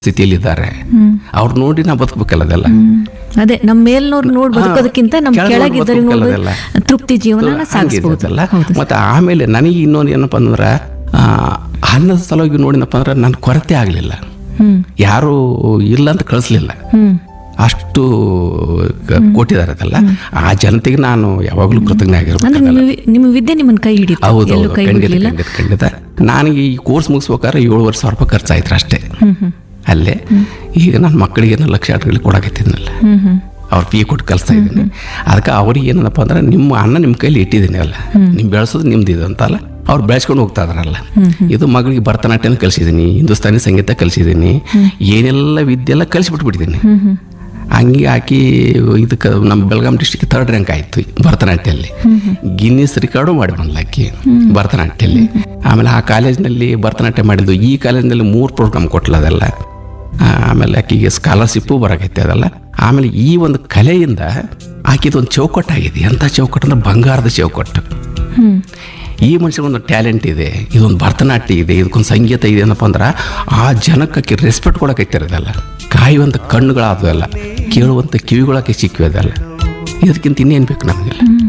ಸ್ಥಿತಿಯಲ್ಲಿದ್ದಾರೆ ಅವ್ರು ನೋಡಿ ನಾವು ಬದುಕಬೇಕಲ್ಲ ಅದೆಲ್ಲ ಹ್ಮ್. ಅದೇ ನಮ್ಮ ಮೇಲ್ನವ್ರು ನೋಡ್ ಬದುಕೋದಕ್ಕಿಂತ ನಮ್ ಕೆಳಗೆ ಕೆಳಗಿದ್ದವ್ರಿಗೆ ನೋಡಿ ಬದುಕೋದೆಲ್ಲ. ತೃಪ್ತಿ ಜೀವನ ಸಾಗಿಸ್ಬೋದು ಹಂಗಿರ್ತದಲ್ಲ ಹೌದು ಮತ್ತೆ ಆಮೇಲೆ ನನಗೆ ಇನ್ನೊಂದು ಏನಪ್ಪ ಅಂದ್ರೆ ಆ, ಅನ್ನದ ಸಲುವಾಗಿ ನೋಡಿನಪ್ಪ ಅಂದ್ರೆ ನನ್ನ ಕೊರತೆ ಆಗಲಿಲ್ಲ ಹ್ಮ್ ಯಾರು ಇಲ್ಲ ಅಂತ ಕಳಿಸ್ಲಿಲ್ಲ ಹ್ಮ್ ಅಷ್ಟು ಕ- ಕೊಟ್ಟಿದ್ದಾರೆ ಅದೆಲ್ಲ ಆ ಜನತೆಗೆ ನಾನು ಯಾವಾಗಲೂ ಕೃತಜ್ಞ ಆಗಿರ್ಬೇಕು ಅಂದ್ರೆ ನಿಮ್ಮ ವಿ- ನಿಮ್ಮ ವಿದ್ಯೆ ನಿಮ್ಮನ್ನ ಕೈ ಹಿಡಿತು ಹೌದು ಎಲ್ಲೂ ಹೌದು ಕೈ ಖಂಡಿತ ಬಿಡ್ಲಿಲ್ಲ ಖಂಡಿತ ಖಂಡಿತ ನನಗೆ ಈ ಕೋರ್ಸ್ ಮುಗಿಸ್ಬೇಕಾದ್ರೆ ಏಳುವರೆ ಸಾವಿರ ರೂಪಾಯಿ ಖರ್ಚಾಯ್ತು ಅಷ್ಟೇ ಹ್ಮ್ ಹ್ಮ್ ಅಲ್ಲೇ ಈಗ ನನ್ನ ಮಕ್ಕಳಿಗೆ ಏನೋ ಲಕ್ಷ ಆಟಗಳಿಗೆ ಕೊಡಕತ್ತಿದ್ನಲ್ಲ ಹ್ಮ್ ಹ್ಮ್ ಅವ್ರ ಫೀ ಕೊಟ್ಟು ಕಲಿಸ್ತಾ ಇದ್ದೀನಿ ಅದಕ್ಕೆ ಅವ್ರಿಗೆ ಏನಪ್ಪ ಅಂದ್ರೆ ನಿಮ್ಮ ಅನ್ನ ನಿಮ್ಮ ಕೈಲಿ ಇಟ್ಟಿದ್ದೀನಿ ಅಲ್ಲ ನೀವು ಬೆಳೆಸೋದು ನಿಮ್ದು ಇದು ಅಂತಲ್ಲ ಅವ್ರು ಬೆಳೆಸ್ಕೊಂಡು ಹೋಗ್ತಾ ಇದಾರಲ್ಲ ಇದು ಮಗಳಿಗೆ ಭರತನಾಟ್ಯನ ಕಲಿಸಿದ್ದೀನಿ ಹಿಂದೂಸ್ತಾನಿ ಸಂಗೀತ ಕಲಿಸಿದ್ದೀನಿ ಏನೆಲ್ಲ ವಿದ್ಯೆ ಎಲ್ಲ ಕಲಿಸ್ಬಿಟ್ಬಿಟ್ಟಿದ್ದೀನಿ ಹ್ಮ್ ಹ್ಮ್ ಹಂಗೆ ಹಾಕಿ ಇದಕ್ಕೆ ನಮ್ಮ ಬೆಳಗಾಂ ಡಿಸ್ಟಿಕ್ ಥರ್ಡ್ ರ್ಯಾಂಕ್ ಆಯಿತು ಭರತನಾಟ್ಯಲ್ಲಿ ಗಿನ್ನಿಸ್ ರಿಕಾರ್ಡು ಮಾಡಿ ಬಂದ್ಲಾಕಿ ಭರತನಾಟ್ಯಲ್ಲಿ ಆಮೇಲೆ ಆ ಕಾಲೇಜ್ನಲ್ಲಿ ಭರತನಾಟ್ಯ ಮಾಡಿದ್ದು ಈ ಕಾಲೇಜ್ನಲ್ಲಿ ಮೂರು ಪ್ರೋಗ್ರಾಮ್ ಕೊಟ್ಲ ಅದೆಲ್ಲ ಆ, ಆಮೇಲೆ ಆಕೆಗೆ ಸ್ಕಾಲರ್ಶಿಪ್ಪು ಬರಕೈತೆ ಅದೆಲ್ಲ ಆಮೇಲೆ ಈ ಒಂದು ಕಲೆಯಿಂದ ಆಕೆದೊಂದು ಚೌಕಟ್ಟು ಆಗಿದೆ ಎಂಥ ಚೌಕಟ್ಟು ಅಂದ್ರೆ ಬಂಗಾರದ ಚೌಕಟ್ಟು ಹ್ಮ್ ಈ ಮನುಷ್ಯಗೊಂದು ಟ್ಯಾಲೆಂಟ್ ಇದೆ ಇದೊಂದು ಭರತನಾಟ್ಯ ಇದೆ ಇದಕ್ಕೊಂದು ಸಂಗೀತ ಇದೆ ಏನಪ್ಪ ಅಂದ್ರೆ ಆ ಜನಕ್ಕೆ ರೆಸ್ಪೆಕ್ಟ್ ಕೊಡಕೈತಿರೋದಲ್ಲ ಕಾಯುವಂಥ ಕಣ್ಣುಗಳಾದವೆಲ್ಲ ಕೇಳುವಂಥ ಕಿವಿಗಳಕ್ಕೆ ಸಿಕ್ಕಿವೆ ಅದೆಲ್ಲ ಇದಕ್ಕಿಂತ ಇನ್ನೇನು ಬೇಕು ನಮಗೆಲ್ಲ